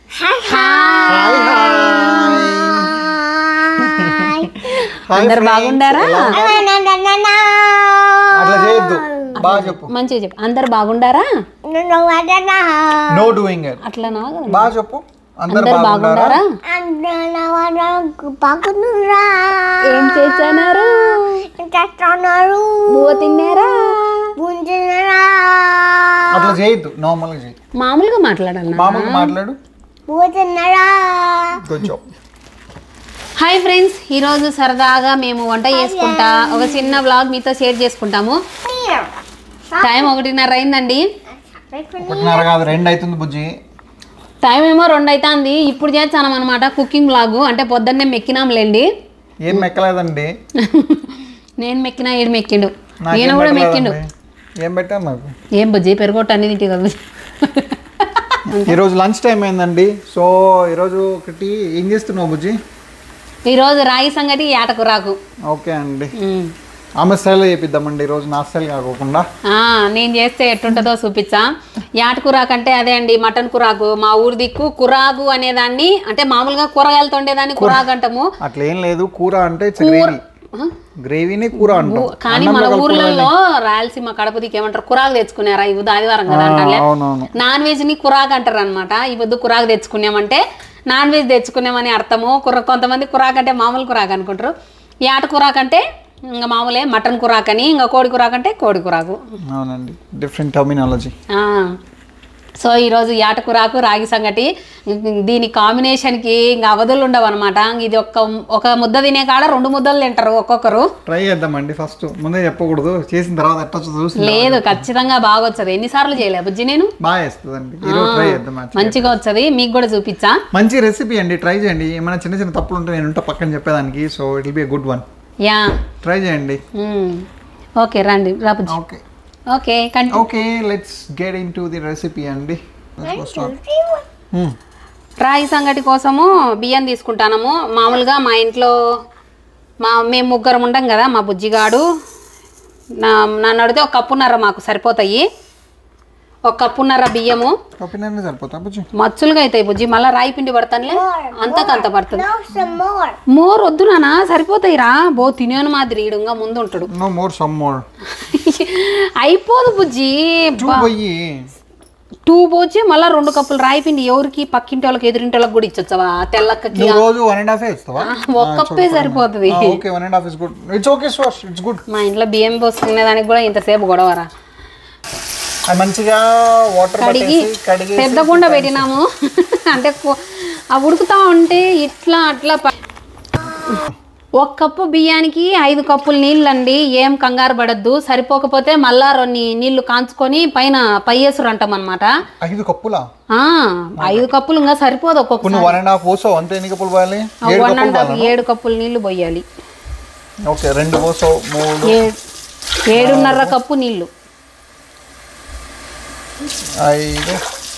Hi hi hi అందరు friends. బాగుండారా? ఎలా ఉన్నారు? అట్లా చేయొద్దు బాగా చెప్పు మంచిగా చెప్పు అందరు బాగుండారా నో డూయింగ్ ఇట్ అట్లనా కదా బాగా చెప్పు అందరు అందరు బాగుండారా బాగుండారా ఏం చేస్తున్నారు బువ్వ తిన్నారా అట్లా చేయొద్దు నార్మల్ గా చేయి మామూలుగా మాట్లాడాలన్నా మామూలుగా మాట్లాడు కొంచెం హాయ్ ఫ్రెండ్స్ ఈరోజు సరదాగా మేము వంట చేసుకుంటా ఒక చిన్న వ్లాగ్ మీతో షేర్ చేసుకుంటాము టైం ఒకటిన్నర అయిందండి ఒకటిన్నర కాదు రెండు అవుతుంది బుజ్జి టైం ఏమో రెండు అవుతుంది ఇప్పుడు చేస్తాం అనమాట కుకింగ్ వ్లాగ్ అంటే పొద్దున్నే మెక్కినాంలేండి ఏం మెక్కలేదండి నేను మెక్కినా ఏడు మెక్కిండు నాకేం నేను కూడా మెక్కిండు పెట్టలేదండి. ఏం పెట్టాను నాకు ఏం బుజ్జి పెరుగొట్టు అన్ని తింటే కదా ఈరోజు లంచ్ టైం అయిందండి సో ఈరోజు ఒకటి ఏం చేస్తున్నావు బుజ్జి ఈరోజు రాగి సంగటి ఏటకు రాకు ఓకే అండి ఉమ్. ఆమె స్టైల్లో చేపిద్దామండి ఈరోజు నా స్టైల్ కాకోకుండా ఆ, నేను చేస్తే ఎట్టుంటుందో చూపించా యాట కురాకు అంటే అదే అండి మటన్ కురాకు మా ఊరి దిక్కు కురాగు అనేదాన్ని అంటే మామూలుగా కూరగాయలతో ఉండేదాన్ని కురాకు అంటాము అట్లా ఏం లేదు కూర అంటే ఇట్స్ గ్రేవీ ఆ? గ్రేవీని కూర అంటాం కానీ మన ఊర్లలో రాయలసీమ కడప దిక్కు ఏమంటారు కురాకు తెచ్చుకున్నారా ఈ పొద్దు ఆదివారం కదా అంటారులే అవునవును నాన్ వెజ్ ని కురాకు అంటారు అనమాట ఈ పొద్దు కురాకు తెచ్చుకున్నామంటే నాన్ వెజ్ తెచ్చుకున్నామని అర్థము కుర్ర కొంతమంది కురాకు అంటే మామూలు కురాకు అనుకుంటారు యాట కురాకు అంటే ఇంకా మామూలే మటన్ కురాకు అని ఇంకా కోడి కురాకు అంటే కోడి కురాకు అవునండి డిఫరెంట్ టర్మినాలజీ ఆ. సో ఈరోజు యాట కురాకు రాగి సంగటి దీని కాంబినేషన్కి ఇంకా అవధులు ఉండవు అనమాట ఇది ఒక్క ఒక ముద్ద తినే కాడ రెండు ముద్దలు తింటారు ఒక్కొక్కరు ట్రై చేద్దామండి ఫస్ట్ ముందే చెప్పకూడదు చేసిన తర్వాత ఎట్లా చూసి లేదు ఖచ్చితంగా బాగా వచ్చది ఎన్నిసార్లు చేయలే బుజ్జి నేను బాగా వేస్తుందండి ఈరోజు ట్రై చేద్దాం actually. మంచిగా వచ్చది మీకు కూడా చూపించా మంచి రెసిపీ అండి ట్రై చేయండి ఏమైనా చిన్న చిన్న తప్పులు ఉంటే నేను ఉంటా పక్కన చెప్పేదానికి so it will be good one ya try చేయండి మ్మ్. ఓకే రండి రా బుజ్జి ఓకే ఓకే కంటి okay let's get into the recipe అండి Let's go start. Hmm. రాగి సంగటి కోసము బియ్యం తీసుకుంటాము మామూలుగా మా ఇంట్లో మా మేము ముగ్గురం ఉండం కదా మా బుజ్జిగాడు నా నన్ను అడిగితే ఒక కప్పున్నర మాకు సరిపోతాయి ఒక కప్పున్నర బియ్యము కప్పినన్నీ సరిపోతా బుజ్జి మచ్చులుగా అవుతాయి బుజ్జి మళ్ళీ రాయి పిండి పడతానులే అంతకంత పడుతుంది మోర్ వద్దు నానా సరిపోతాయి రా బో తినేను మాదిరి ఈడుగా ముందు ఉంటాడు నో మోర్ సమ్ మోర్ అయిపోదు బుజ్జి టూ పోయి టూ పోచి మళ్ళీ రెండు కప్పులు రాయి పిండి ఎవరికి పక్కింటి వాళ్ళకి ఎదురింటి వాళ్ళకి కూడా ఇచ్చొచ్చావా తెల్లక్కకి నువ్వు రోజు వన్ అండ్ హాఫ్ ఇస్తావా ఒక కప్పే సరిపోతుంది okay one and half is good it's okay so it's good మా ఇంట్లో బియ్యం పోసుకునే దానికి కూడా ఇంతసేపు గొడవరా అది మంచిగా వాటర్ కడిగి పట్టేసి కడిగి పెద్ద కుండ పెట్టినాము అంటే కు- ఆ ఉడుకుతా ఉంటే ఇట్లా అట్లా ప- ఒక కప్పు బియ్యానికి ఐదు కప్పులు నీళ్ళు అండి ఏం కంగారు పడద్దు సరిపోకపోతే మళ్ళా రెండు నీళ్లు కాంచుకొని పైన పయ్యేసురు అంటాం అనమాట ఐదు కప్పులా ఐదు కప్పులు ఇంకా సరిపోదు ఒక్కొక్క ఇప్పుడు నువ్వు వన్ అండ్ హాఫ్ పోసావు అంతే ఎన్ని కప్పులు పోయాలి ఏడు వన్ కప్పులు అండ్ హాఫ్ పోయాలా ఏడు కప్పులు నీళ్లు పోయాలి ఓకే రెండు పోసావు మూడు ఏ- ఏడున్నర కప్పు నీళ్లు ఐదు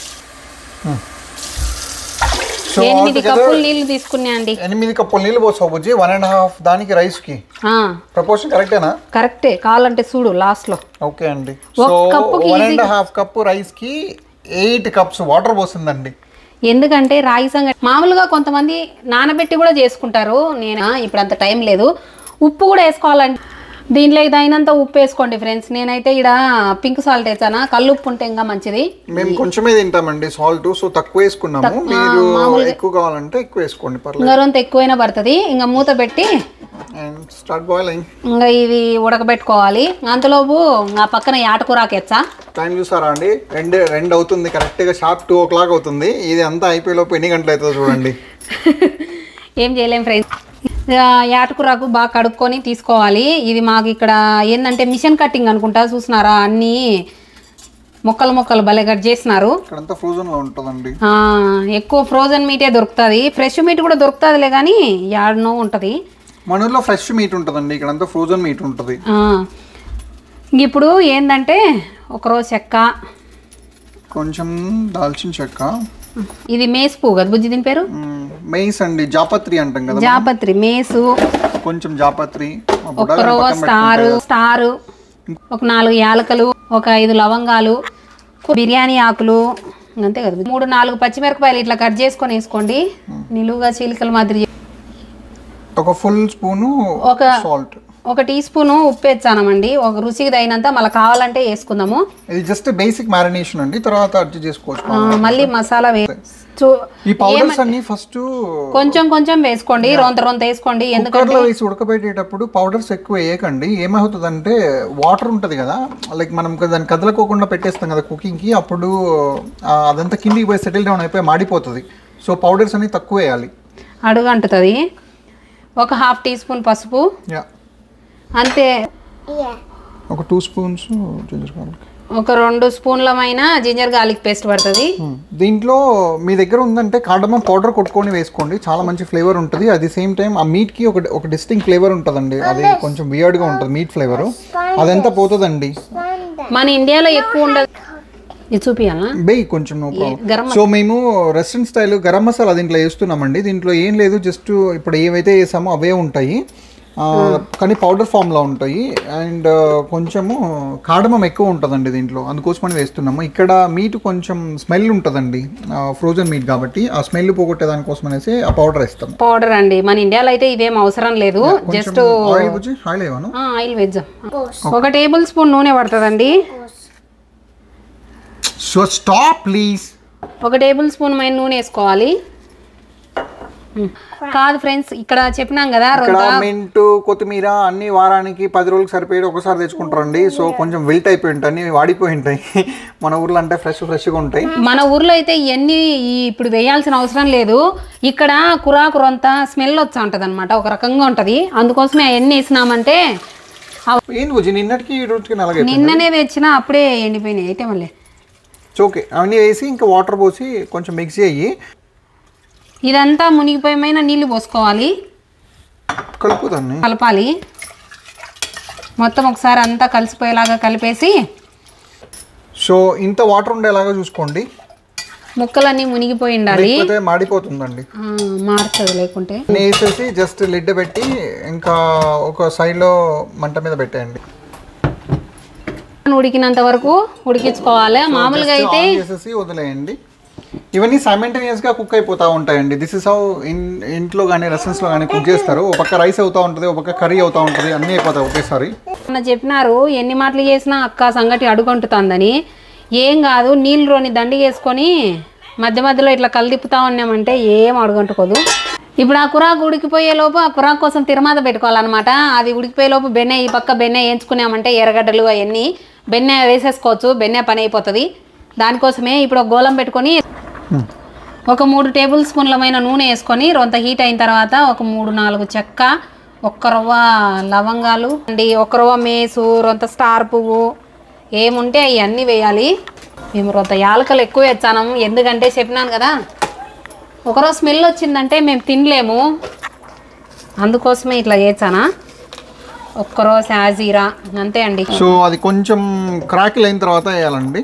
సో ఎనిమిది కప్పులు నీళ్లు తీసుకున్నా అండి ఎనిమిది కప్పులు నీళ్ళు పోసావు బుజ్జి వన్ అండ్ హాఫ్ దానికి రైస్ కి ఆ, ప్రపోర్షన్ కరెక్టేనా కరెక్టే కావాలంటే చూడు లాస్ట్లో ఓకే అండి ఒక సో కప్పుకి వన్ అండ్ హాఫ్ కప్పు రైస్ కి ఎయిట్ కప్స్ వాటర్ పోసిందండి ఎందుకంటే రాగి సంగటి మామూలుగా కొంతమంది నానబెట్టి కూడా చేసుకుంటారు నేను ఇప్పుడు అంత టైం లేదు ఉప్పు కూడా వేసుకోవాలండి దీంట్లో తగినంత ఉప్పు వేసుకోండి ఫ్రెండ్స్ నేనైతే ఇక్కడ పింక్ సాల్ట్ వేసానా కళ్ళు ఉప్పు ఉంటే ఇంకా మంచిది మేము కొంచెమే తింటామండి సాల్ట్ సో తక్కువ వేసుకున్నాము మీరు ఎక్కువ కావాలంటే ఎక్కువ వేసుకోండి పర్లేదు ఇంకా రొంత ఎక్కువైనా పడుతుంది ఇంకా మూత పెట్టి అండ్ స్టార్ట్ బాయిలింగ్ ఇంకా ఇది ఉడకబెట్టుకోవాలి అంతలోపు ఆ పక్కన యాటకూరాకెచ్చా టైం చూసారా అండి రెండు రెండు అవుతుంది కరెక్ట్గా షార్ప్ టూ ఓ క్లాక్ అవుతుంది ఇది అంతా అయిపోయేలోపు ఎన్ని గంటలు అవుతుందో చూడండి ఏం చేయలేం ఫ్రెండ్స్ యాటకూరాకు బాగా కడుక్కొని తీసుకోవాలి ఇది మాకు ఇక్కడ ఏంటంటే మిషన్ కటింగ్ అనుకుంటా చూసినారా అన్నీ మొక్కలు మొక్కలు భలే కట్ చేసినారు ఇక్కడంతా ఫ్రోజన్లో ఉంటుందండి ఆ, ఎక్కువ ఫ్రోజన్ మీటే దొరుకుతుంది ఫ్రెష్ మీట్ కూడా దొరుకుతుందిలే కానీ యాడనో ఉంటుంది మన ఊర్లో ఫ్రెష్ మీట్ ఉంటుందండి ఇక్కడంతా ఫ్రోజన్ మీట్ ఉంటుంది ఇప్పుడు ఏంటంటే ఒకరోజు చెక్క కొంచెం దాల్చిన చెక్క ఇది మేస్ పువ్వు కదా బుజ్జి దీని పేరు మ్మ్, మెయిస్ అండి జాపత్రి అంటాం కదా జాపత్రి మేసు కొంచెం జాపత్రి మా ఒక బుడ్డగారు రవ్వ పక్కన స్టారు స్టారు ఒక నాలుగు యాలకలు ఒక ఐదు లవంగాలు బిర్యానీ ఆకులు అంతే కదా మూడు నాలుగు పచ్చిమిరపకాయలు ఇట్లా కట్ చేసుకొని వేసుకోండి నిలువుగా చీలికల మాదిరి ఒక ఫుల్ స్పూను ఒక సాల్ట్ ఒక టీ స్పూను ఉప్పు వేస్తానమండి ఒక రుచికి తగినంత మళ్ళీ కావాలంటే వేసుకుందాము ఇది జస్ట్ బేసిక్ మ్యారినేషన్ అండి తర్వాత అడ్జస్ట్ చేసుకోవచ్చు ఆ, మళ్ళీ మసాలా వే చూ- ఈ పౌడర్స్ అన్ని ఫస్ట్ కొంచెం కొంచెం వేసుకోండి రొంత రొంత వేసుకోండి ఎందుకంటే కుక్కర్లో వేసి ఉడకబెట్టేటప్పుడు పౌడర్స్ ఎక్కువ వేయకండి ఏమవుతుందంటే వాటర్ ఉంటుంది కదా లైక్ మనం దాన్ని కదలకోకుండా పెట్టేస్తాం కదా కుకింగ్కి అప్పుడు ఆ, అదంతా కిందికి పోయి సెటిల్ డౌన్ అయిపోయి మాడిపోతుంది సో పౌడర్స్ అన్ని తక్కువ వేయాలి అడుగు అంటుతుంది ఒక హాఫ్ టీ స్పూన్ పసుపు యా అంతే ఒక టూ స్పూన్స్ జింజర్ గార్లిక్ ఒక రెండు స్పూన్లమైన జింజర్ గార్లిక్ పేస్ట్ పడుతుంది దీంట్లో మీ దగ్గర ఉందంటే కార్డమం పౌడర్ కొట్టుకొని వేసుకోండి చాలా మంచి ఫ్లేవర్ ఉంటుంది అది సేమ్ టైం ఆ మీట్కి ఒక ఒక డిస్టింగ్ ఫ్లేవర్ ఉంటుందండి అది కొంచెం వియర్డ్గా ఉంటుంది మీట్ ఫ్లేవర్ అదంతా పోతుందండి మన ఇండియాలో ఎక్కువ ఉండదు ఇది చూపియాలా బెయ్యి కొంచెం నో గరం ప్రాబ్లం సో మేము రెస్టారెంట్ స్టైల్ గరం మసాలా దీంట్లో వేస్తున్నామండి దీంట్లో ఏం లేదు జస్ట్ ఇప్పుడు ఏవైతే వేసామో అవే ఉంటాయి ఆ, కానీ పౌడర్ ఫామ్లో ఉంటాయి అండ్ కొంచెము కాడమం ఎక్కువ ఉంటుందండి దీంట్లో అందుకోసమని వేస్తున్నాము ఇక్కడ మీట్ కొంచెం స్మెల్ ఉంటుందండి ఫ్రోజన్ మీట్ కాబట్టి ఆ స్మెల్ పోగొట్టే దానికోసం అనేసి ఆ పౌడర్ వేస్తాము పౌడర్ అండి మన ఇండియాలో అయితే ఇవేం అవసరం లేదు జస్ట్ ఆయిల్ బుజ్జి ఆయిల్ వేవాను ఆయిల్ వెజ్ ఒక టేబుల్ స్పూన్ నూనె పడుతుందండి సో స్టాప్ ప్లీజ్ ఒక టేబుల్ స్పూన్ మైన నూనె వేసుకోవాలి ఉమ్. కాదు ఫ్రెండ్స్ ఇక్కడ చెప్పినాం కదా ఇక్కడ రొంత మింటు కొత్తిమీర అన్ని వారానికి పది రోజులకు సరిపోయి ఒకసారి తెచ్చుకుంటారండి సో కొంచెం విల్ట్ అయిపోయి ఉంటాయి అన్ని వాడిపోయి ఉంటాయి మన ఊర్లో అంటే ఫ్రెష్ ఫ్రెష్గా ఉంటాయి మన ఊర్లో అయితే ఇవన్నీ ఈ- ఇప్పుడు వేయాల్సిన అవసరం లేదు ఇక్కడ కురాకు రొంత స్మెల్ వచ్చా ఉంటుంది అనమాట ఒక రకంగా ఉంటుంది అందుకోసమే అవన్నీ వేసినామంటే ఏంది బుజ్జి నిన్నటికి ఈ రోజుకి నలగైపోయింది నిన్ననే తెచ్చినా అప్పుడే ఎండిపోయినాయి అయితే మళ్ళీ సో ఓకే అవన్నీ వేసి ఇంకా వాటర్ పోసి కొంచెం మిక్స్ చేయి ఇదంతా మునిగిపోయిన నీళ్ళు పోసుకోవాలి కలుపుతాన్ని కలపాలి మొత్తం ఒకసారి అంతా కలిసిపోయేలాగా కలిపేసి సో ఇంత వాటర్ ఉండేలాగా చూసుకోండి ముక్కలన్నీ మునిగిపోయి ఉండాలి లేకపోతే మాడిపోతుందండి ఆ, మారుతుంది లేకుంటే అన్నీ వేసేసి జస్ట్ లిడ్ పెట్టి ఇంకా ఒక సైడ్లో మంట మీద పెట్టేయండి ఉడికినంత వరకు ఉడికించుకోవాలి మామూలుగా Just అయితే ఆన్ చేసేసి వదిలేయండి ఇవన్నీ simultaneous గా కుక్ అయిపోతూ ఉంటాయండి దిస్ ఇస్ హౌ ఇన్ ఇంట్లో కానీ రెస్టారెంట్స్లో కానీ కుక్ చేస్తారు ఒక పక్క రైస్ అవుతూ ఉంటుంది ఒక పక్క కర్రీ అవుతూ ఉంటుంది అన్నీ అయిపోతాయి ఒకేసారి మొన్న చెప్పినారు ఎన్ని మాటలు చేసినా అక్క సంగటి అడుగుంటుందని ఏం కాదు నీళ్ళలోని దండి వేసుకొని మధ్య మధ్యలో ఇట్లా కలిదిప్పుతా ఉన్నామంటే ఏం అడుగంటుకోదు ఇప్పుడు ఆ కురాకు ఉడికిపోయే లోపు ఆ కురాకు కోసం తిరమాత పెట్టుకోవాలన్నమాట అది ఉడికిపోయే లోపు బెన్నె ఈ పక్క బెన్నె వేయించుకున్నామంటే ఎర్రగడ్డలు అవన్నీ బెన్నె వేసేసుకోవచ్చు బెన్నె పని అయిపోతుంది దానికోసమే ఇప్పుడు ఒక గోళం పెట్టుకొని ఒక మూడు టేబుల్ స్పూన్లమైన నూనె వేసుకొని రొంత హీట్ అయిన తర్వాత ఒక మూడు నాలుగు చెక్క ఒక్క రవ్వ లవంగాలు అండి ఒక రవ్వ మేసు రొంత స్టార్ పువ్వు ఏముంటే అవన్నీ వేయాలి మేము రొంత యాలకలు ఎక్కువ వేస్తాను ఎందుకంటే చెప్పినాను కదా ఒకరోజు స్మెల్ వచ్చిందంటే మేము తినలేము అందుకోసమే ఇట్లా చేసానా ఒక్కరోజు శాజీరా అంతే అండి సో అది కొంచెం క్రాకిల్ అయిన తర్వాత వేయాలండి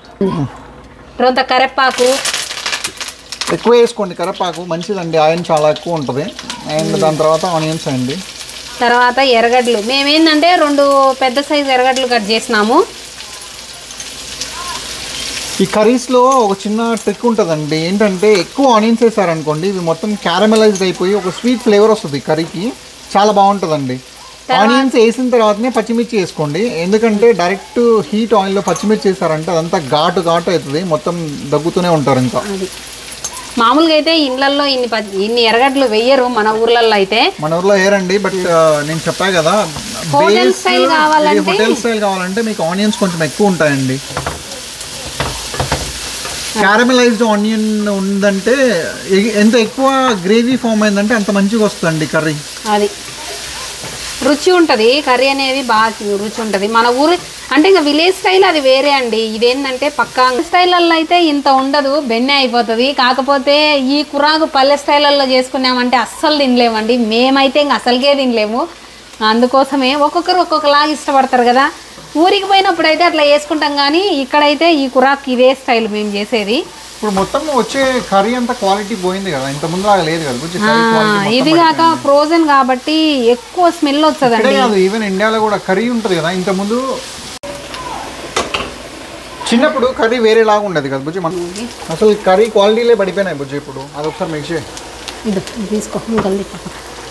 రొంత కరెప్పాకు ఎక్కువ వేసుకోండి కరపాకు మంచిదండి ఆయిల్ చాలా ఎక్కువ ఉంటుంది అండ్ దాని తర్వాత ఆనియన్స్ అండి తర్వాత ఎర్రగడ్డలు మేమేందంటే రెండు పెద్ద సైజు ఎర్రగడ్డలు కట్ చేసినాము ఈ కర్రీస్లో ఒక చిన్న ట్రిక్ ఉంటుందండి ఏంటంటే ఎక్కువ ఆనియన్స్ వేసారనుకోండి ఇవి మొత్తం క్యారమలైజ్డ్ అయిపోయి ఒక స్వీట్ ఫ్లేవర్ వస్తుంది కర్రీకి చాలా బాగుంటుందండి ఆనియన్స్ వేసిన తర్వాతనే పచ్చిమిర్చి వేసుకోండి ఎందుకంటే డైరెక్ట్ హీట్ ఆయిల్లో పచ్చిమిర్చి వేసారంటే అదంతా ఘాటు ఘాటు అవుతుంది మొత్తం దగ్గుతూనే ఉంటారు ఇంకా అది మామూలుగా అయితే ఇండ్లల్లో ఇన్ని ప- ఇన్ని ఎర్రగడ్డలు వెయ్యరు మన ఊర్లలో అయితే మన ఊర్లో ఏరండి బట్ నేను చెప్పా కదా Hotel base- style కావాలంటే- ఇది హోటల్ స్టైల్ కావాలంటే మీకు ఆనియన్స్ కొంచెం ఎక్కువ ఉంటాయండి క్యారమలైజ్డ్ ఆనియన్ ఉందంటే ఎ- ఎంత ఎక్కువ గ్రేవీ ఫామ్ అయిందంటే అంత మంచిగా వస్తుందండి కర్రీ అది రుచి ఉంటుంది కర్రీ అనేది బాగా రుచి ఉంటుంది మన ఊరు అంటే ఇంకా విలేజ్ స్టైల్ అది వేరే అండి ఇదేంటంటే పక్కా స్టైల్లో అయితే ఇంత ఉండదు బెన్నె అయిపోతుంది కాకపోతే ఈ కురాకు పల్లె స్టైల్లో చేసుకున్నామంటే అస్సలు తినలేమండి మేమైతే ఇంక అసలుకే తినలేము అందుకోసమే ఒక్కొక్కరు ఒక్కొక్కలాగా ఇష్టపడతారు కదా ఊరికి పోయినప్పుడు అయితే అట్లా చేసుకుంటాం కానీ ఇక్కడైతే ఈ కురాకు ఇదే స్టైల్ మేము చేసేది ఇప్పుడు మొత్తం వచ్చే కర్రీ అంతా క్వాలిటీ పోయింది కదా ఇంత ముందు లాగా లేదు కదా కొంచెం ఆ, curry quality మొత్తం ఇది కాక ఫ్రోజన్ కాబట్టి ఎక్కువ స్మెల్ వస్తుందండి ఇక్కడే కాదు ఈవెన్ ఇండియాలో కూడా కర్రీ ఉంటుంది కదా ఇంత ముందు చిన్నప్పుడు కర్రీ వేరేలాగా ఉండదు కదా బుజ్జి మన అసలు కర్రీ క్వాలిటీలే పడిపోయినాయి బుజ్జి ఇప్పుడు అదొకసారి మిక్స్ చేయి ఇది తీసుకో ముక్కలు తిప్పు.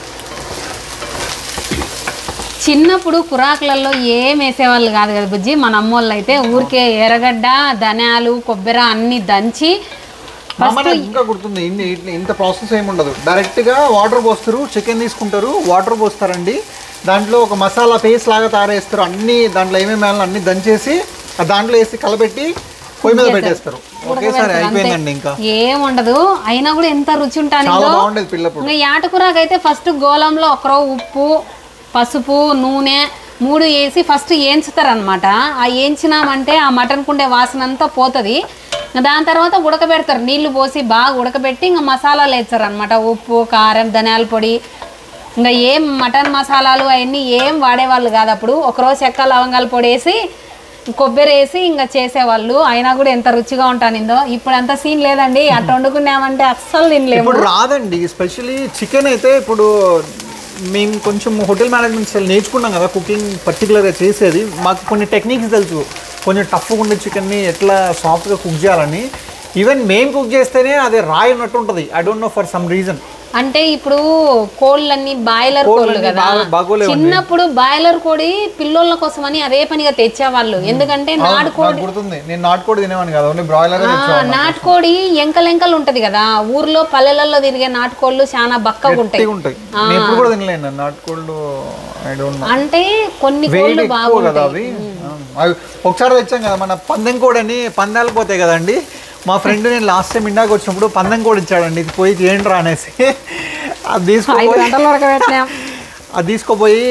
చిన్నప్పుడు కురాకులలో ఏం వేసేవాళ్ళు కాదు కదా బుజ్జి మన అమ్మోళ్ళు అయితే ఊరికే ఎర్రగడ్డ ధనియాలు కొబ్బరి అన్ని దంచి అమ్మ నాకు ఇంకా గుర్తుంది ఇన్ని ఇట్లా ఇంత ప్రాసెస్ ఏమి ఉండదు డైరెక్ట్గా వాటర్ పోస్తారు చికెన్ తీసుకుంటారు వాటర్ పోస్తారండి దాంట్లో ఒక మసాలా పేస్ట్ లాగా తయారేస్తారు అన్ని దాంట్లో ఏమేమి వేయాలో అన్ని దంచేసి ఆ దాంట్లో వేసి కలబెట్టి పొయ్యి మీద పెట్టేస్తారు ఒకేసారి అయిపోయిందండి ఇంకా ఏం ఉండదు అయినా కూడా ఎంత రుచి ఉంటాను చాలా బాగుండేది పిల్లప్పుడు ఇంకా యాటకూరకైతే ఫస్ట్ గోళంలో ఒకరో ఉప్పు పసుపు నూనె మూడు వేసి ఫస్ట్ వేయించుతారనమాట ఆ వేయించినామంటే ఆ మటన్ కుండే వాసన అంతా పోతుంది దాని తర్వాత ఉడకబెడతారు నీళ్లు పోసి బాగా ఉడకబెట్టి ఇంకా మసాలాలు వేస్తారు అనమాట ఉప్పు కారం ధనియాల పొడి ఇంకా ఏం మటన్ మసాలాలు అవన్నీ ఏం వాడేవాళ్ళు కాదు అప్పుడు ఒకరోజు చెక్క లవంగాల పొడి వేసి కొబ్బరి వేసి ఇంకా చేసేవాళ్ళు అయినా కూడా ఎంత రుచిగా ఉంటానిందో ఇప్పుడు అంత సీన్ లేదండి అట్లా వండుకున్నామంటే అస్సలు తినలేము ఇప్పుడు రాదండి ఎస్పెషల్లీ చికెన్ అయితే ఇప్పుడు మేము కొంచెం హోటల్ మేనేజ్మెంట్ స్టైల్ నేర్చుకున్నాం కదా కుకింగ్ పర్టికులర్గా చేసేది మాకు కొన్ని టెక్నిక్స్ తెలుసు కొంచెం టఫ్గా ఉండే చికెన్ని ఎట్లా సాఫ్ట్గా కుక్ చేయాలని ఈవెన్ మేము కుక్ చేస్తేనే అది రాయి ఉన్నట్టు ఉంటుంది I don't know for some reason అంటే ఇప్పుడు కోళ్ళన్నీ బాయిలర్ కోళ్ళు కోళ్ళన్నీ కదా బాగా- బాగోలేవండి. చిన్నప్పుడు బాయిలర్ కోడి పిల్లోళ్ళ కోసమని అదే పనిగా తెచ్చేవాళ్ళు ఎందుకంటే నాటు నాకు గుర్తుంది నేను నాటుకోడి తినేవాడిని కదా ఓన్లీ బ్రాయిలర్ ఆ, నాటుకోడి ఎంకలెంకలు ఉంటది కదా ఊర్లో పల్లెలలో తిరిగే నాటుకోళ్ళు చాలా బక్కగా ఉంటాయి ఉంటాయి నేను ఎప్పుడు కూడా తినలేను నాటుకోళ్ళు ఐ డోంట్ నో అంటే కొన్ని వేడి కోళ్ళు ఎక్కువ కదా బాగుంటాయి అవి అవి ఒకసారి తెచ్చాం కదా మన పందెం కోడని పందాలు పోతాయి కదండి మా ఫ్రెండ్ నేను లాస్ట్ టైం ఇండాకి వచ్చినప్పుడు పందెం కోడి ఇచ్చాడండి ఇది పోయి చేయండి రా అనేసి అది ఐదు తీసుకోపోయి గంటల వరకు పెట్టినాం అది తీసుకోపోయి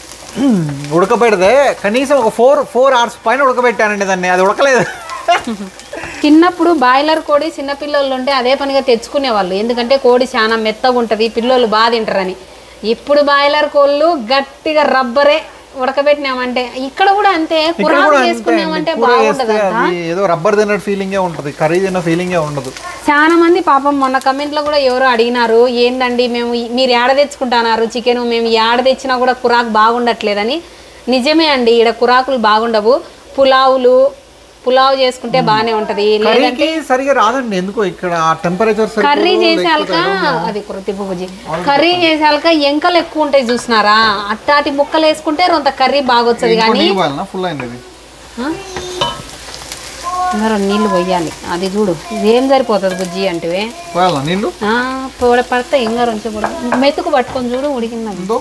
ఉడకబెడితే కనీసం ఒక ఫోర్ ఫోర్ అవర్స్ పైన ఉడకబెట్టానండి దాన్ని అది ఉడకలేదు చిన్నప్పుడు బాయిలర్ కోడి చిన్న పిల్లలు ఉంటే అదే పనిగా తెచ్చుకునేవాళ్ళు ఎందుకంటే కోడి చాలా మెత్తగా ఉంటుంది పిల్లలు బాగా తింటారని ఇప్పుడు బాయిలర్ కోళ్ళు గట్టిగా రబ్బరే ఉడకబెట్టినామంటే ఇక్కడ కూడా అంతే ఇక్కడ కురాకు కూడా అంతే చేసుకున్నామంటే అండి. కూర వేస్తే బాగుంటది అది ఏదో రబ్బర్ తిన్నట్టు ఫీలింగే ఉంటుంది కర్రీ తిన్న ఫీలింగే ఉండదు చాలా మంది పాపం మొన్న కమెంట్లో కూడా ఎవరో అడిగినారు ఏందండి మేము ఈ- మీరు ఏడ తెచ్చుకుంటున్నారు చికెన్ మేము ఏడ తెచ్చినా కూడా కురాకు బాగుండట్లేదని నిజమే అండి ఈడ కురాకులు బాగుండవు పులావులు పులావ్ చేసుకుంటే బాగానే ఉంటది లేదంటే కర్రీకి సరిగా రాదండి ఎందుకో ఇక్కడ ఆ టెంపరేచర్ కర్రీ చేసాక అది కృతి బుజ్జి కర్రీ చేసాక ఎంకలు ఎక్కువ ఉంటాయి చూసినారా అట్టాటి ముక్కలు వేసుకుంటే రొంత కర్రీ బాగొచ్చది కానీ ఫుల్ అయింది ఇది ఆ? ఇంకా రెండు నీళ్ళు పోయాలి అది చూడు ఇదేం సరిపోతుంది బుజ్జి అంటే పోయాలా నీళ్ళు పొడ పడితే ఇంకా రెండు పొడ మెతుకు పట్టుకొని చూడు ఉడికిందా ఉందో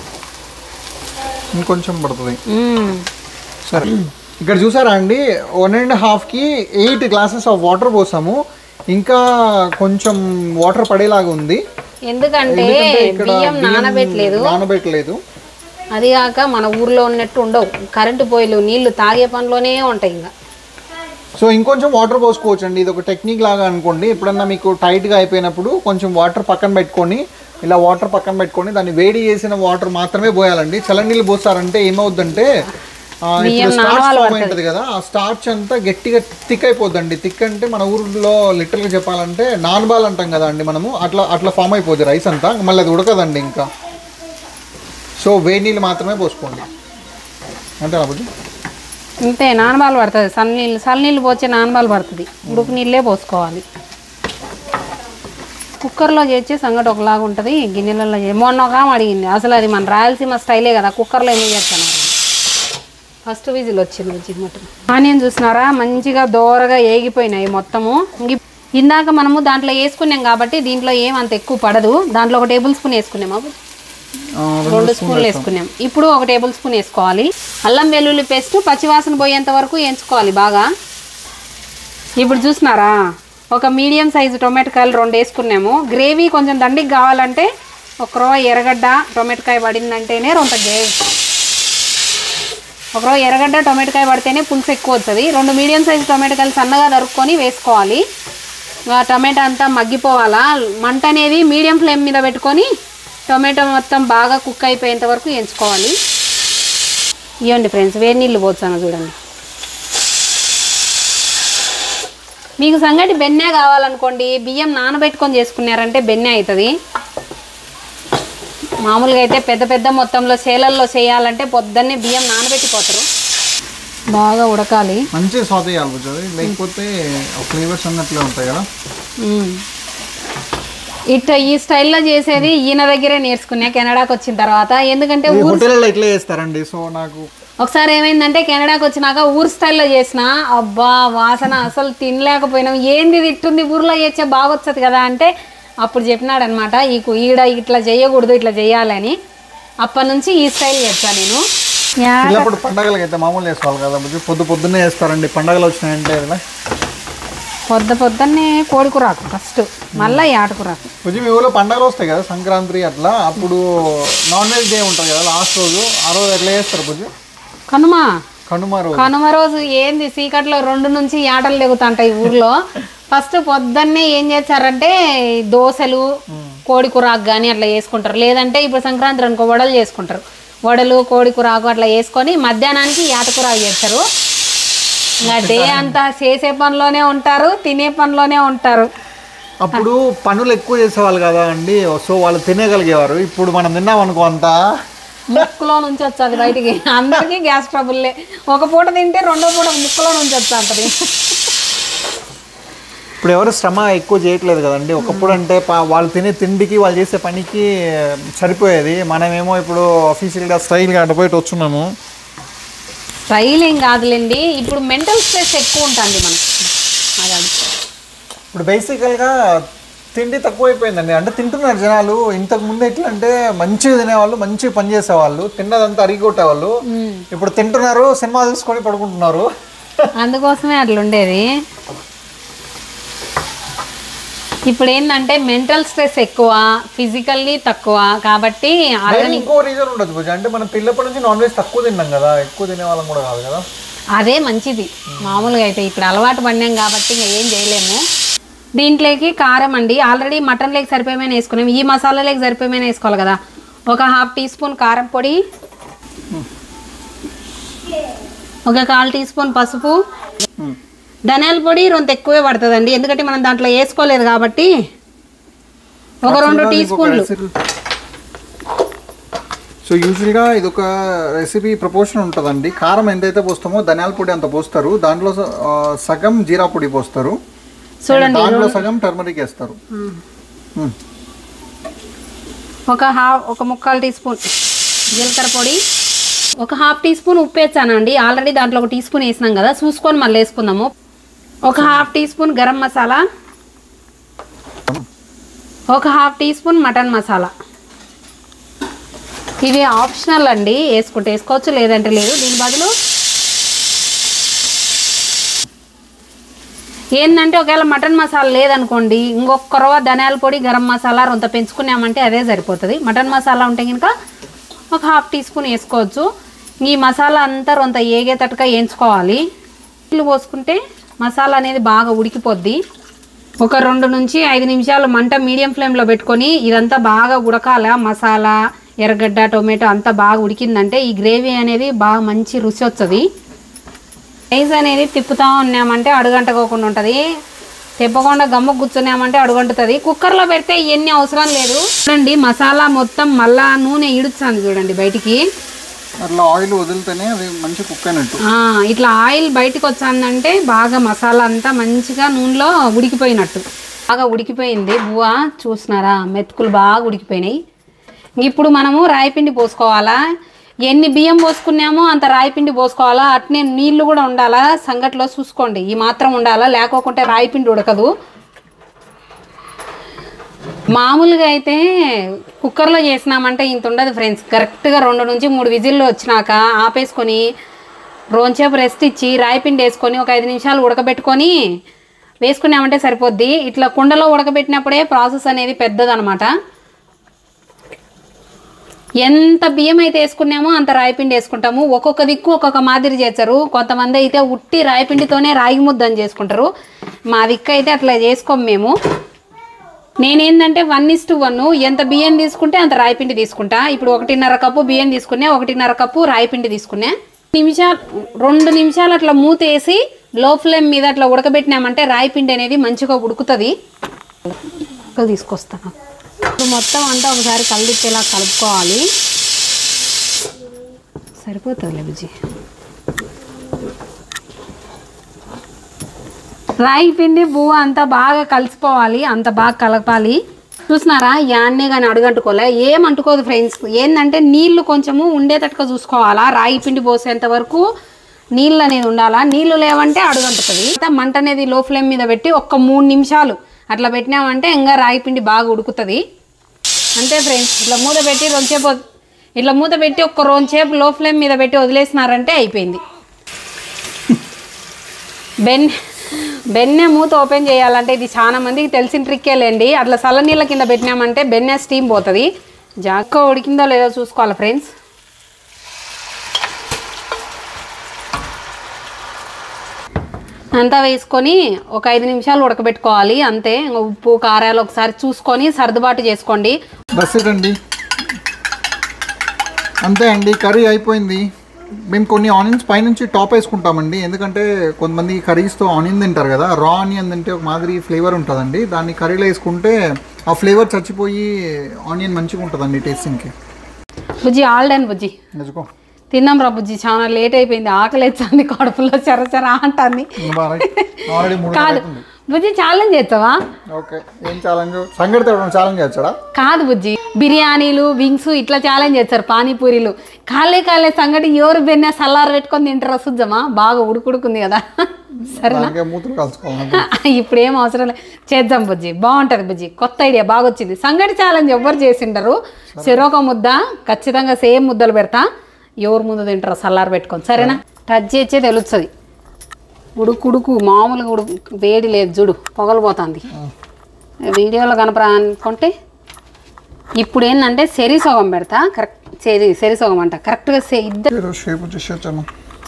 ఇంకొంచెం పడుతుంది సరే ఇక్కడ చూసారా అండి వన్ అండ్ హాఫ్కి ఎయిట్ గ్లాసెస్ ఆఫ్ వాటర్ పోసాము ఇంకా కొంచెం వాటర్ పడేలాగా ఉంది ఎందుకంటే ఎందుకంటే ఇక్కడ బియ్యం నానబెట్టలేదు నానబెట్టలేదు అది కాక మన ఊర్లో ఉన్నట్టు ఉండవు కరెంటు పొయ్యిలు నీళ్లు తాగే పనిలోనే ఉంటాయి ఇంకా సో ఇంకొంచెం వాటర్ పోసుకోవచ్చు అండి ఇది ఒక టెక్నిక్ లాగా అనుకోండి ఎప్పుడన్నా మీకు టైట్గా అయిపోయినప్పుడు కొంచెం వాటర్ పక్కన పెట్టుకొని ఇలా వాటర్ పక్కన పెట్టుకొని దాన్ని వేడి చేసిన వాటర్ మాత్రమే పోయాలండి చల్లనీళ్ళు పోస్తారంటే ఏమవుద్దంటే ఆ, ఇప్పుడు స్టార్చ్ ఫామ్ ఉంటుంది కదా ఆ స్టార్చ్ అంతా గట్టిగా థిక్ అయిపోద్దండి థిక్ అంటే మన ఊర్లో లిటరల్గా చెప్పాలంటే నాన్బాల్ అంటాం కదా అండి మనము అట్లా అట్లా ఫామ్ అయిపోద్ది రైస్ అంతా మళ్ళీ అది ఉడకదండి ఇంకా సో వేడి నీళ్ళు మాత్రమే పోసుకోండి అంతేనా బుద్ధి అంతే నానబాలు పడుతుంది సన్నీళ్ళు చల్లనీళ్ళు పోతే నానబాలు పడుతుంది ఉడుకు నీళ్ళే పోసుకోవాలి కుక్కర్లో చేస్తే సంగటి ఒకలాగా ఉంటుంది గిన్నెలలో చే- మొన్న ఒక ఆమె అడిగింది అసలు అది మన రాయలసీమ స్టైలే కదా కుక్కర్లో ఎందుకు చేస్తున్నారు ఫస్ట్ విజిల్ వచ్చింది వచ్చి మటన్ ఆనియన్ చూసినారా మంచిగా దోరగా ఏగిపోయినాయి మొత్తము ఇంక ఇందాక మనము దాంట్లో వేసుకున్నాం కాబట్టి దీంట్లో ఏం అంత ఎక్కువ పడదు దాంట్లో ఒక టేబుల్ స్పూన్ వేసుకున్నాము ఆ, రెండు స్పూన్లు వేసుకున్నాం ఇప్పుడు ఒక టేబుల్ స్పూన్ వేసుకోవాలి అల్లం వెల్లుల్లి పేస్ట్ పచ్చివాసన పోయేంత వరకు వేయించుకోవాలి బాగా ఇప్పుడు చూసినారా ఒక మీడియం సైజు టొమాటోకాయలు రెండు వేసుకున్నాము గ్రేవీ కొంచెం దండికి కావాలంటే ఒక రో ఎర్రగడ్డ టొమాటోకాయ పడిందంటేనే రొంత గ్రేవీ ఒక రో ఎర్రగడ్డ టొమాటోకాయ పడితేనే పులుసు ఎక్కువ వస్తుంది రెండు మీడియం సైజు టొమాటోకాయలు సన్నగా నరుక్కొని వేసుకోవాలి ఆ టమాటా అంతా మగ్గిపోవాలా మంట అనేది మీడియం ఫ్లేమ్ మీద పెట్టుకొని టొమాటో మొత్తం బాగా కుక్ అయిపోయేంత వరకు ఎంచుకోవాలి ఇవ్వండి ఫ్రెండ్స్ వేడి నీళ్ళు పోతాను చూడండి మీకు సంగటి బెన్నె కావాలనుకోండి బియ్యం నానబెట్టుకొని చేసుకున్నారంటే బెన్నె అవుతుంది మామూలుగా అయితే పెద్ద పెద్ద మొత్తంలో సేలల్లో చేయాలంటే పొద్దున్నే బియ్యం నానబెట్టిపోతారు బాగా ఉడకాలి మంచిగా సాత చేయాలి బుజ్జి అది లేకపోతే ఫ్లేవర్స్ అన్నట్లే ఉంటాయి కదా మ్మ్. ఇట్ట ఈ స్టైల్లో చేసేది ఈయన దగ్గరే నేర్చుకున్నా కెనడాకి వచ్చిన తర్వాత ఎందుకంటే ఈ ఊరు హోటల్లో ఇట్లా చేస్తారండి సో నాకు ఒకసారి ఏమైందంటే కెనడాకి వచ్చినాక ఊరు స్టైల్లో చేసిన అబ్బా వాసన అసలు తినలేకపోయినాం ఏంది ఇది ఇట్టుంది ఊర్లో చేస్తే బాగొచ్చదు కదా అంటే అప్పుడు చెప్పినాడు అనమాట ఈ కు- ఈడ ఇట్లా చేయకూడదు ఇట్లా చేయాలని అప్పటి నుంచి ఈ స్టైల్ చేస్తా నేను యా- చిన్నప్పుడు పండగలకి అయితే మామూలు చేసుకోవాలి కదా బుజ్జి పొద్దు పొద్దున్నే చేస్తారండి పండగలు వచ్చినాయంటే ఇలా పొద్దు పొద్దున్నే కోడికూరాకు ఫస్ట్ మళ్ళీ ఈ ఆటకూరాకు బుజ్జి మీ ఊళ్ళో పండగలు వస్తాయి కదా సంక్రాంతి అట్లా అప్పుడు నాన్ వెజ్ డే ఉంటుంది కదా లాస్ట్ రోజు ఆ రోజు ఎట్లా చేస్తారు బుజ్జి కనుమ కనుమ రోజు కనుమ రోజు ఏంది చీకట్లో రెండు నుంచి ఆటలు లెగుతుంటాయి ఊర్లో ఫస్ట్ పొద్దున్నే ఏం చేస్తారంటే దోశలు కోడి కూరాకు కానీ అట్లా చేసుకుంటారు లేదంటే ఇప్పుడు సంక్రాంతి అనుకో వడలు చేసుకుంటారు వడలు కోడి కూరాకు అట్లా వేసుకొని మధ్యాహ్నానికి యాటకూరాకు చేస్తారు ఇంకా డే అంతా చేసే పనిలోనే ఉంటారు తినే పనిలోనే ఉంటారు అప్పుడు పనులు ఎక్కువ చేసేవాళ్ళు కదా అండి సో వాళ్ళు తినేగలిగేవారు ఇప్పుడు మనం తిన్నాం అనుకో అంతా ముక్కులో నుంచి వచ్చేది బయటికి అందరికీ గ్యాస్ ట్రబుల్లే ఒక పూట తింటే రెండో పూట ముక్కులో నుంచి వచ్చేస్తుంది ఇప్పుడు ఎవరు శ్రమ ఎక్కువ చేయట్లేదు కదండి ఒకప్పుడు అంటే పా- వాళ్ళు తినే తిండికి వాళ్ళు చేసే పనికి సరిపోయేది మనమేమో ఇప్పుడు అఫీషియల్గా స్టైల్గా అడ్డపోయి వచ్చున్నాము స్టైల్ ఏం కాదులేండి ఇప్పుడు మెంటల్ స్ట్రెస్ ఎక్కువ ఉంటుంది మనకి అది అది ఇప్పుడు బేసికల్గా తిండి తక్కువైపోయిందండి అంటే తింటున్నారు జనాలు ఇంతకు ముందు ఎట్లా అంటే మంచిగా తినేవాళ్ళు మంచిగా పని చేసేవాళ్ళు తిన్నదంతా అరిగొట్టేవాళ్ళు ఇప్పుడు తింటున్నారు సినిమా చూసుకొని పడుకుంటున్నారు అందుకోసమే అట్లా ఉండేది ఇప్పుడు ఏంటంటే మెంటల్ స్ట్రెస్ ఎక్కువ ఫిజికల్లీ తక్కువ కాబట్టి మరి ఇంకో రీజన్ ఉండదు పూజ అంటే మనం పిల్లప్పటి నుంచి నాన్ వెజ్ తక్కువ తిన్నాం కదా ఎక్కువ తినే వాళ్ళం కూడా కాదు కదా అదే మంచిది మామూలుగా అయితే ఇప్పుడు అలవాటు పడినాం కాబట్టి ఇంకా ఏం చేయలేము దీంట్లోకి కారం అండి ఆల్రెడీ మటన్ లేకి సరిపోయేమైనా వేసుకున్నాం ఈ మసాలాలోకి సరిపోయేమైనా వేసుకోవాలి కదా ఒక హాఫ్ టీ స్పూన్ కారం పొడి ఒక కాల్ టీ స్పూన్ పసుపు మ్మ్. ధనియాల పొడి రొంత ఎక్కువే పడుతుందండి ఎందుకంటే మనం దాంట్లో వేసుకోలేదు కాబట్టి ఒక రెండు టీ స్పూన్లు సో యూజువల్గా ఇది ఒక రెసిపీ ప్రపోర్షన్ ఉంటుందండి కారం ఎంతైతే పోస్తామో ధనియాల పొడి అంత పోస్తారు దాంట్లో స- ఆ, సగం జీరా పొడి పోస్తారు చూడండి దాంట్లో సగం టర్మరిక్ వేస్తారు మ్మ్. ఒక హాఫ్ ఒక ముక్కాలు టీ స్పూన్ జీలకర్ర పొడి ఒక హాఫ్ టీ స్పూన్ ఉప్పు వేసానండి ఆల్రెడీ దాంట్లో ఒక టీ స్పూన్ వేసినాం కదా చూసుకొని మళ్ళీ వేసుకుందాము ఒక half teaspoon garam masala ఒక half teaspoon mutton masala ఇవి ఆప్షనల్ అండి వేసుకుంటే వేసుకోవచ్చు లేదంటే లేదు దీని బదులు ఏంటంటే ఒకవేళ మటన్ మసాలా లేదనుకోండి ఇంకొక రవ్వ ధనియాల పొడి గరం మసాలా రొంత పెంచుకున్నామంటే అదే సరిపోతుంది మటన్ మసాలా ఉంటే కనుక ఒక హాఫ్ టీ స్పూన్ వేసుకోవచ్చు ఈ మసాలా అంతా రొంత ఏగేటట్టుగా వేయించుకోవాలి నీళ్ళు పోసుకుంటే మసాలా అనేది బాగా ఉడికిపోద్ది ఒక రెండు నుంచి ఐదు నిమిషాలు మంట మీడియం ఫ్లేమ్లో పెట్టుకొని ఇదంతా బాగా ఉడకాల మసాలా ఎర్రగడ్డ టొమాటో అంతా బాగా ఉడికిందంటే ఈ గ్రేవీ అనేది బాగా మంచి రుచి వస్తుంది రైస్ అనేది తిప్పుతా ఉన్నామంటే అడుగంటకోకుండా ఉంటుంది తిప్పకుండా గమ్మ కూర్చున్నామంటే అడుగంటుతుంది కుక్కర్లో పెడితే ఇవన్నీ అవసరం లేదు చూడండి మసాలా మొత్తం మళ్ళా నూనె ఇడుస్తుంది చూడండి బయటికి అట్లా ఆయిల్ వదిలితేనే అది మంచి కుక్ అయినట్టు ఆ, ఇట్లా ఆయిల్ బయటికి వచ్చిందంటే బాగా మసాలా అంతా మంచిగా నూనెలో ఉడికిపోయినట్టు బాగా ఉడికిపోయింది బువ్వ చూసినారా మెతుకులు బాగా ఉడికిపోయినాయి ఇప్పుడు మనము రాయిపిండి పోసుకోవాలా ఎన్ని బియ్యం పోసుకున్నామో అంత రాయిపిండి పోసుకోవాలా అట్నే నీళ్లు కూడా ఉండాలా సంగట్లో చూసుకోండి ఈ మాత్రం ఉండాలా లేకోకుంటే రాయిపిండి ఉడకదు మామూలుగా అయితే కుక్కర్లో చేసినామంటే ఇంత ఉండదు ఫ్రెండ్స్ కరెక్ట్గా రెండు నుంచి మూడు విజిల్లు వచ్చినాక ఆపేసుకొని రోంచేపు రెస్ట్ ఇచ్చి రాయిపిండి వేసుకొని ఒక ఐదు నిమిషాలు ఉడకబెట్టుకొని వేసుకున్నామంటే సరిపోద్ది ఇట్లా కుండలో ఉడకబెట్టినప్పుడే ప్రాసెస్ అనేది పెద్దదనమాట ఎంత బియ్యం అయితే వేసుకున్నామో అంత రాయిపిండి వేసుకుంటాము ఒక్కొక్క దిక్కు ఒక్కొక్క మాదిరి చేస్తారు కొంతమంది అయితే ఉట్టి రాయిపిండితోనే రాగి ముద్దని చేసుకుంటారు మా దిక్కు అయితే అట్లా చేసుకోము మేము నేనేందంటే వన్ ఇస్ టు వన్ ఎంత బియ్యం తీసుకుంటే అంత రాయిపిండి తీసుకుంటా ఇప్పుడు ఒకటిన్నర కప్పు బియ్యం తీసుకున్నా ఒకటిన్నర కప్పు రాయిపిండి తీసుకున్నా నిమిషాలు రెండు నిమిషాలు అట్లా మూత వేసి లో ఫ్లేమ్ మీద అట్లా ఉడకబెట్టినామంటే రాయిపిండి అనేది మంచిగా ఉడుకుతుంది తీసుకొస్తాను ఇప్పుడు మొత్తం అంతా ఒకసారి కలిదిప్పేలా కలుపుకోవాలి సరిపోతుంది బుజ్జి రాయి పిండి బువ్వ అంతా బాగా కలిసిపోవాలి అంత బాగా కలపాలి చూసినారా యాన్నే కానీ అడుగంటుకోలే ఏం అంటుకోదు ఫ్రెండ్స్ ఏంటంటే నీళ్లు కొంచెము ఉండేటట్టుగా చూసుకోవాలా రాయి పిండి పోసేంత వరకు నీళ్ళు అనేది ఉండాలా నీళ్లు లేవంటే అడుగంటుతుంది అంతా మంట అనేది లో ఫ్లేమ్ మీద పెట్టి ఒక్క మూడు నిమిషాలు అట్లా పెట్టినామంటే ఇంకా రాయి పిండి బాగా ఉడుకుతుంది అంతే ఫ్రెండ్స్ ఇట్లా మూత పెట్టి రెండుసేపు వద్- ఇట్లా మూత పెట్టి ఒక్క రెండుసేపు లో ఫ్లేమ్ మీద పెట్టి వదిలేసినారంటే అయిపోయింది బెన్ బెన్నె మూత ఓపెన్ చేయాలంటే ఇది చాలా మందికి తెలిసిన ట్రిక్కేలేండి అట్లా చల్లనీళ్ళ కింద పెట్టినామంటే బెన్నె స్టీమ్ పోతుంది జాక్క ఉడికిందో లేదో చూసుకోవాలి ఫ్రెండ్స్ అంతా వేసుకొని ఒక ఐదు నిమిషాలు ఉడకబెట్టుకోవాలి అంతే ఇంకా ఉప్పు కారాలు ఒకసారి చూసుకొని సర్దుబాటు చేసుకోండి దస్ ఇట్ అండి అంతే అండి కర్రీ అయిపోయింది మేము కొన్ని ఆనియన్స్ పైనుంచి టాప్ వేసుకుంటామండి ఎందుకంటే కొంతమంది కర్రీస్తో ఆనియన్ తింటారు కదా రా ఆనియన్ తింటే ఒక మాదిరి ఫ్లేవర్ ఉంటుందండి దాన్ని కర్రీలో వేసుకుంటే ఆ ఫ్లేవర్ చచ్చిపోయి ఆనియన్ మంచిగా ఉంటుందండి టేస్టింగ్కి బుజ్జి ఆల్ డన్ బుజ్జి నిజకో తిన్నాం రా బుజ్జి చాలా లేట్ అయిపోయింది ఆకలి ఎచ్చింది కడుపులో చెర చెర అంటుంది ఆల్రెడీ మూడు కాదు బుజ్జి ఛాలెంజ్ చేస్తావా ఓకే ఏం ఛాలెంజ్ సంగతి తేవడం ఛాలెంజ్ చేస్తాడా కాదు బుజ్జి బిర్యానీలు వింగ్స్ ఇట్లా ఛాలెంజ్ చేస్తారు పానీపూరీలు కాలే కాలే సంగటి ఎవరు బెన్న సల్లారు పెట్టుకొని తింటారా సుజ్జమా బాగా ఉడుకుడుకుంది కదా సరేనా దానికే మూతులు కలుసుకోవాలి ఇప్పుడు ఏం అవసరం లేదు చేద్దాం బుజ్జి బాగుంటుంది బుజ్జి కొత్త ఐడియా బాగా వచ్చింది సంగటి ఛాలెంజ్ ఎవరు చేసిండరు చెరొక ముద్ద ఖచ్చితంగా సేమ్ ముద్దలు పెడతా ఎవరు ముందు తింటారో సల్లారు పెట్టుకొని సరేనా టచ్ చేసే తెలుస్తుంది ఉడుకు ఉడుకు మామూలుగా ఉడుకు వేడి లేదు చూడు పొగలిపోతుంది వీడియోలో కనపరా అనుకుంటే ఇప్పుడు ఏంటంటే సెరి సగం పెడతా కరెక్ట్ సెరి సెరి సగం అంట కరెక్ట్గా సే ఇద్దరు షేప్ వచ్చేసి వచ్చాను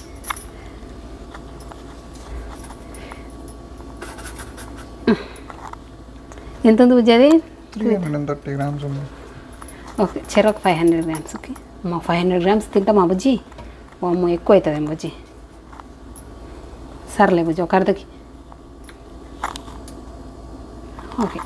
ఎంత ఉంది బుజ్జి అది three hundred and thirty grams ఉంది ఓకే చెరొక ఫైవ్ హండ్రెడ్ గ్రామ్స్ ఓకే మా ఫైవ్ హండ్రెడ్ గ్రామ్స్ తింటామా బుజ్జి ఓ అమ్మో ఎక్కువ అవుతుంది బుజ్జి సర్లే బుజ్జి ఒక అర్ధకి ఓకే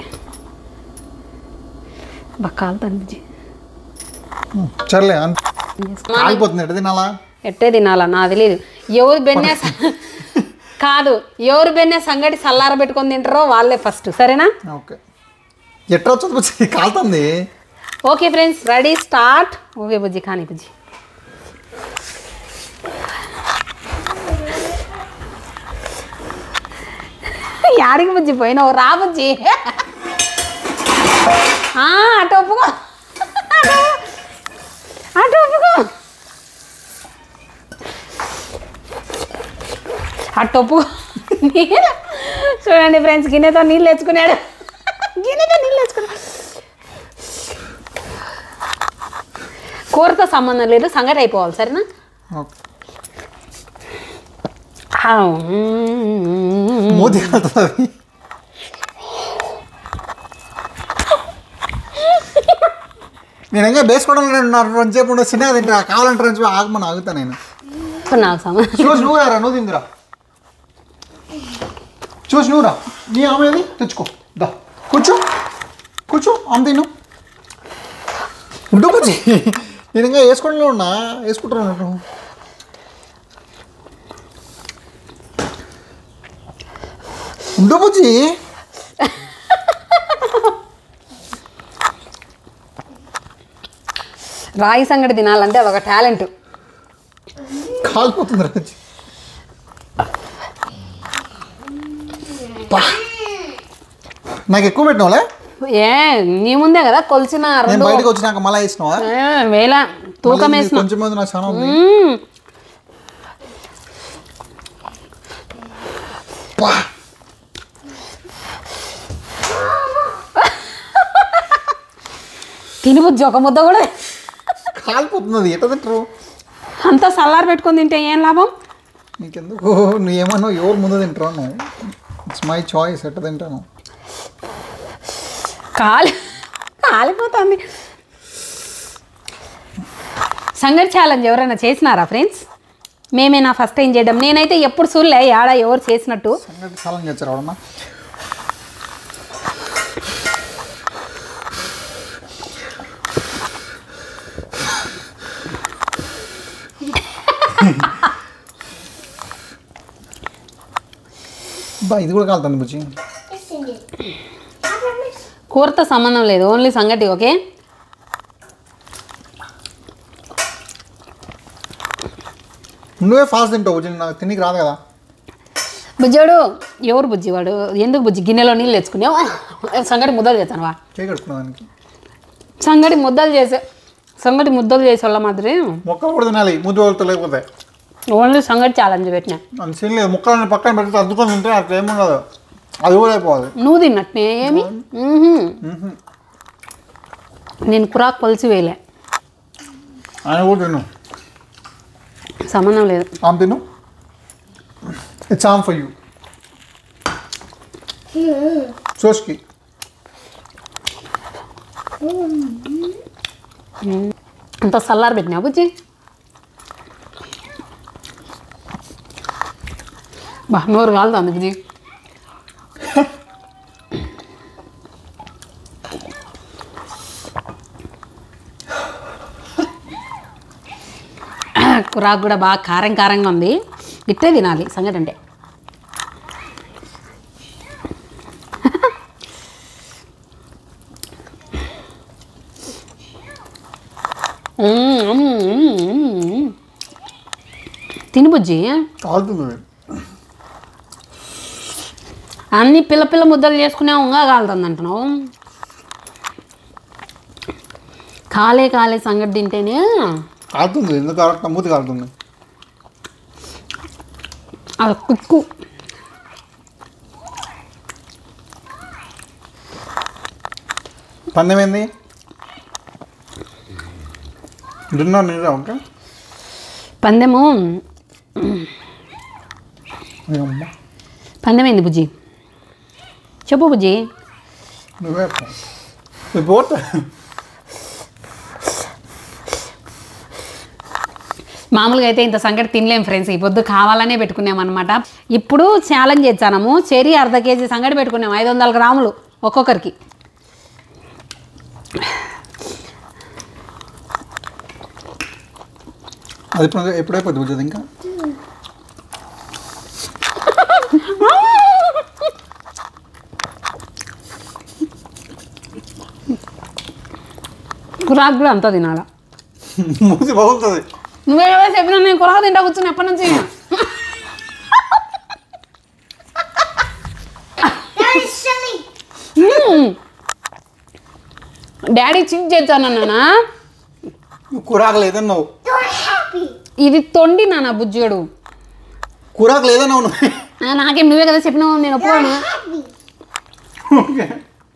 బాగా కాలుతుంది బుజ్జి సర్లే అంత కాలిపోతుంది ఎట్ట తినాలా ఎట్టే తినాలా నా తెలియదు ఎవరు బెన్నే స- కాదు ఎవరు బెన్నే సంగటి సల్లార పెట్టుకొని తింటారో వాళ్ళే ఫస్ట్ సరేనా ఓకే ఎట్లా వచ్చి బుజ్జి కాలుతుంది okay friends ready start okay బుజ్జి కానీ బుజ్జి యాడికి బుజ్జి పోయినావు రా బుజ్జి ఆ, అటు ఒప్పుకో అటు- అటు ఒప్పుకో అటు ఒప్పుకో నీళ్ళు చూడండి ఫ్రెండ్స్ గిన్నెతో నీళ్ళు తెచ్చుకున్నాడు గిన్నెతో నీళ్ళు తెచ్చుకున్నాడు కూరతో సంబంధం లేదు సంగటి అయిపోవాలి సరేనా ఓకే మూతి కాలుతుంది నేను ఇంకా బేసుకోవడం రెండుసేపు ఉండే సినిమా తింటా కావాలంటే రెండు ఆగమని ఆగుతా నేను ఇప్పుడు నాకు సంబంధం చూసి నువ్వు రా నువ్వు తిందిరా చూసి నువ్వు రా నీ ఆమె ఏది తెచ్చుకో దా కూర్చో కూర్చో ఆమె తిను ఉండు బుజ్జి నేను ఇంకా వేసుకోవడంలో ఉన్నా వేసుకుంటున్నాను ఉండు బుజ్జి రాయి సంగటి తినాలంటే అదొక టాలెంట్ కాలిపోతుంది రాజు పా. నాకు ఎక్కువ పెట్టినావులే ఏ నీ ముందే కదా కొలిసిన నేను రెండు బయటకు వచ్చినాక మళ్ళీ వేసినావా ఏ, వేల తూకం మళ్ళీ వేసిన కొంచెం మంది నాకు చాలా ఉంది మ్మ్. పా. తిని బుజ్జి ఒక ముద్ద కూడా కాలిపోతుంది ఎట్ట తింటారు అంతా సల్లారు పెట్టుకొని తింటే ఏం లాభం నీకెందుకు నువ్వు ఏమన్నా ఎవరు ముందు తింటావు నువ్వు ఇట్స్ మై చాయిస్ ఎట్ట తింటాను కాలి కాలిపోతుంది సంగటి ఛాలెంజ్ ఎవరైనా చేసినారా ఫ్రెండ్స్ మేమేనా ఫస్ట్ టైం చేయడం నేనైతే ఎప్పుడు చూడలే యాడ ఎవరు చేసినట్టు సంగతి ఛాలెంజ్ చేస్తారు ఎవడన్నా బా ఇది కూడా కాలుతుంది బుజ్జి కూరతో సంబంధం లేదు ఓన్లీ సంగటి ఓకే నువ్వే ఫాస్ట్ తింటావు బుజ్జి నాకు తినికి రాదు కదా బుజ్జోడు ఎవరు బుజ్జి వాడు ఎందుకు బుజ్జి గిన్నెలో నీళ్ళు తెచ్చుకునేవా సంగటి ముద్దలు చేస్తాను వా చేయి కట్టుకున్నా దానికి సంగటి ముద్దలు చేసే సంగటి ముద్దలు చేసే వాళ్ళ మాదిరి మొక్కలు కూడా తినాలి ముద్దు వాళ్ళతో లేకపోతే ఓన్లీ సంగటి ఛాలెంజ్ పెట్టినా అంత సీన్ లేదు ముక్కలను పక్కన పెడితే అద్దుకొని తింటే అట్లా ఏముండదు అది కూడా అయిపోవాలి నువ్వు తిన్నట్నే ఏమి మ్మ్హ్మ్. నేను కురాకు కొలిసి వేయలే ఆయన కూడా తిను సంబంధం లేదు ఆమె తిను ఇట్స్ ఆమ్ ఫర్ యూ సోష్కి అంత సల్లారు పెట్టినా బుజ్జి బా నోరు కాలుతుంది బుజ్జి కురాకు కూడా బాగా కారం కారంగా ఉంది ఇట్టే తినాలి సంగతి అంటే మ్మ్, మ్మ్, మ్మ్, మ్మ్. తిను బుజ్జి కాలుతుంది అన్ని పిల్ల పిల్ల ముద్దలు చేసుకునే ఉంగా కాలుతుంది అంటున్నావు కాలే కాలే సంగటి తింటేనే కాలుతుంది ఎందుకు కాలుతుంది మూతి కాలుతుంది అది కుక్కు పందెం ఏంది డిన్నర్ నీరా ఓకే పందెము అమ్మ పందెమైంది బుజ్జి చెప్పు బుజ్జి నువ్వే రిపోర్ట్ మామూలుగా అయితే ఇంత సంగటి తినలేం ఫ్రెండ్స్ ఈ పొద్దు కావాలనే పెట్టుకున్నాం అనమాట ఇప్పుడు ఛాలెంజ్ చేస్తాము చెరి అర్ధ కేజీ సంగటి పెట్టుకున్నాం ఐదు వందల గ్రాములు ఒక్కొక్కరికి అది ఇప్పుడు ఎప్పుడైపోద్ది బుజ్జది ఇంకా కురాకు కూడా అంతా తినాలా మూతి బాగుతుంది నువ్వే కదా చెప్పినా నేను కురాకు తింటా కూర్చుని ఎప్పటి నుంచి మ్మ్. డాడీ చీట్ చేస్తానన్నా కూరాకు లేదన్నావు ఇది తొండి నాన్న బుజ్జోడు కూరాకు లేదన్నావు నువ్వు ఆ, నాకేం నువ్వే కదా చెప్పినావు నేను ఒప్పుకోను ఓకే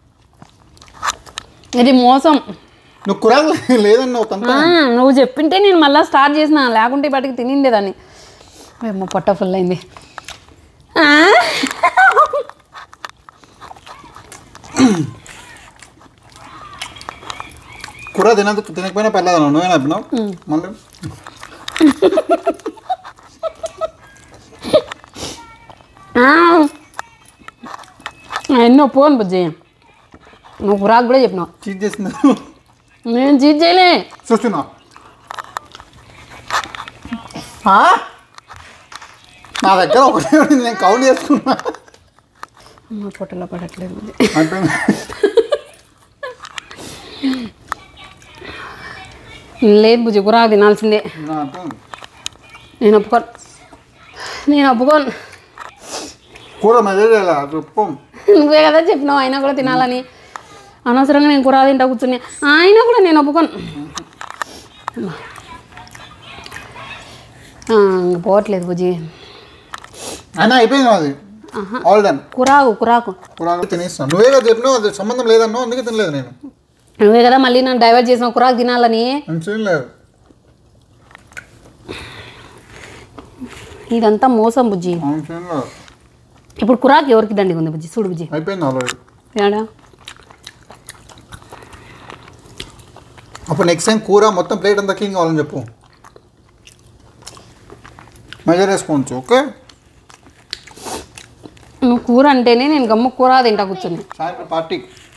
ఇది మోసం నువ్వు కూరాకు లేదన్నావు తంత ఆ, నువ్వు చెప్పింటే నేను మళ్ళీ స్టార్ట్ చేసిన లేకుంటే బయటకి తినిండేదాన్ని ఏమో పొట్ట ఫుల్ అయింది ఆ? కూర తినదు తినకపోయినా పర్లేదు నువ్వే నప్పినావు మళ్ళీ ఆ. ఎన్నో పోను బుజ్జి నువ్వు కురాకు కూడా చెప్పినావు చీట్ చేసింది నేను చీట్ చేయలే చూస్తున్నా ఆ? నా దగ్గర ఒకటే ఉంది నేను కౌంట్ చేసుకున్నా మా పొట్టలో పడట్లేదు బుజ్జి. అయిపోయింది లేదు బుజ్జి కురాకు తినాల్సిందే నా అయిపోయింది. నేను ఒప్పుకోను నేను ఒప్పుకోను కూర మెదడు ఉప్పం నువ్వే కదా చెప్పినావు అయినా కూడా తినాలని అనవసరంగా నేను కూర తింటా కూర్చుని అయినా కూడా నేను ఒప్పుకోను ఆ, ఇంక పోవట్లేదు బుజ్జి అయినా అయిపోయింది అది ఆల్ డన్ కురాకు కురాకు కూర తినేస్తాను నువ్వే కదా చెప్పినావు అది సంబంధం లేదన్నావు అందుకే తినలేదు నేను నువ్వే కదా మళ్ళీ నన్ను డైవర్ట్ చేసిన కురాకు తినాలని నేను చేయలేదు ఇదంతా మోసం బుజ్జి అవును చేయలేదు ఇప్పుడు కురాకు ఎవరికి దండిగా ఉంది బుజ్జి చూడు బుజ్జి అయిపోయింది ఆల్రెడీ ఏడా అప్పుడు నెక్స్ట్ టైం కూర మొత్తం ప్లేట్ అంతా క్లీన్ కావాలని చెప్పు మెజర్ వేసుకోవచ్చు ఓకే నువ్వు కూర అంటేనే నేను గమ్ము కూర తింటా కూర్చుని సాయంత్రం పార్టీ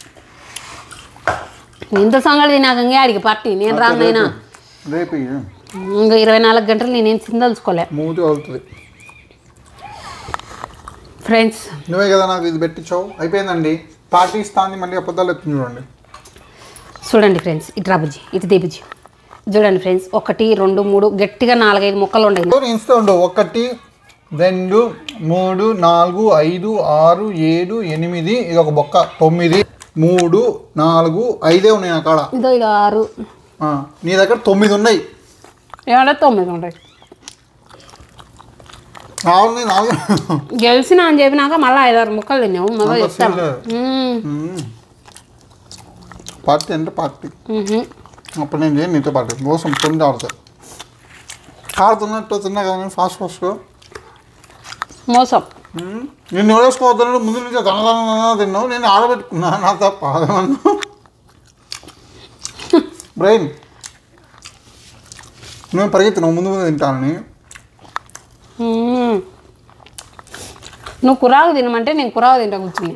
ఇంత సంగతి తినాక ఇంకే ఆడికి పార్టీ నేను రానైనా రేపు ఇయ్యి. ఇంకా ఇరవై నాలుగు గంటలు నేనేం చిందలుచుకోలే మూతి అవుతుంది ఫ్రెండ్స్ నువ్వే కదా నాకు ఇది పెట్టించావు అయిపోయిందండి పార్టీ ఇస్తాంది మళ్ళీ అబద్ధాలు ఎత్తుంది చూడండి చూడంండి ఫ్రెండ్స్ ఇటు రా బుజ్జి ఇటు దే బుజ్జి చూడండి ఫ్రెండ్స్ ఒకటి రెండు మూడు గట్టిగా నాలుగైదు ముక్కలు ఉండయి నేను ఇస్తూ ఉండు ఒకటి రెండు మూడు నాలుగు ఐదు ఆరు ఏడు ఎనిమిది ఇది ఒక బొక్క తొమ్మిది మూడు నాలుగు ఐదే ఉన్నాయి నా కాడ ఇదో ఇది ఆరు ఆ, నీ దగ్గర తొమ్మిది ఉన్నాయి ఏమంటే తొమ్మిది ఉంటాయి నాలుగు నాలుగు గెలిచిన అని చెప్పినాక మళ్ళీ ఐదారు ముక్కలు తిన్నావు మళ్ళీ అంత చెప్తాను సీన్ లేదు. మ్మ్. పార్టీ అంటే పార్టీ అప్పుడు నేను చేయను నీతో పార్టీ మోసం తొమ్మిది ఆడుతా ఆడుతున్నట్టు తిన్నా కానీ ఫాస్ట్ ఫాస్ట్గా మోసం నేను నూడేసుకోవద్దు ముందు నుంచి కనగలన తిన్నావు నేను ఆడబెట్టుకున్నా నా తప్ప అదన్నా బ్రెయిన్ నువ్వు పరిగెత్తున్నావు ముందు ముందు తింటానని మ్మ్. నువ్వు కురాకు తినమంటే నేను కురాకు తింటా కూర్చుని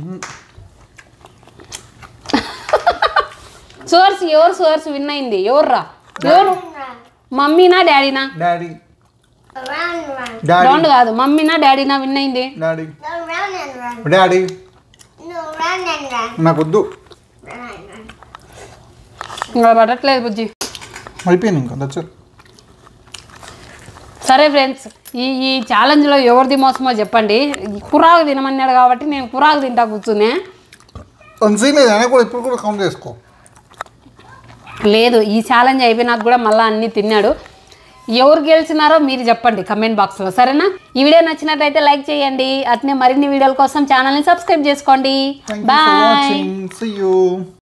సోర్స్ ఎవరు సోర్స్ విన్ అయింది ఎవర్రా ఎవరు మమ్మీనా డాడీనా daddy Run, run. Daddy round కాదు మమ్మీనా డాడీనా విన్ అయింది daddy No, run and run. Daddy No, run and run. నాకు వద్దు Run and run. ఇంకా పడట్లేదు బుజ్జి అయిపోయింది ఇంకా దచ్చ సరే ఫ్రెండ్స్ ఈ ఈ ఛాలెంజ్లో ఎవరిది మోసమో చెప్పండి ఈ కురాకు తినమన్నాడు కాబట్టి నేను కురాకు తింటా కూర్చునే సీన్ లేదు అయినా కూడా ఇప్పుడు కూడా కౌంట్ చేసుకో లేదు ఈ ఛాలెంజ్ అయిపోయినాక కూడా మళ్ళీ అన్నీ తిన్నాడు ఎవరు గెలిచినారో మీరు చెప్పండి కమెంట్ బాక్స్లో సరేనా ఈ వీడియో నచ్చినట్టయితే లైక్ చేయండి అట్నే మరిన్ని వీడియోల కోసం ఛానల్ని సబ్స్క్రైబ్ చేసుకోండి thank you for bye watching see you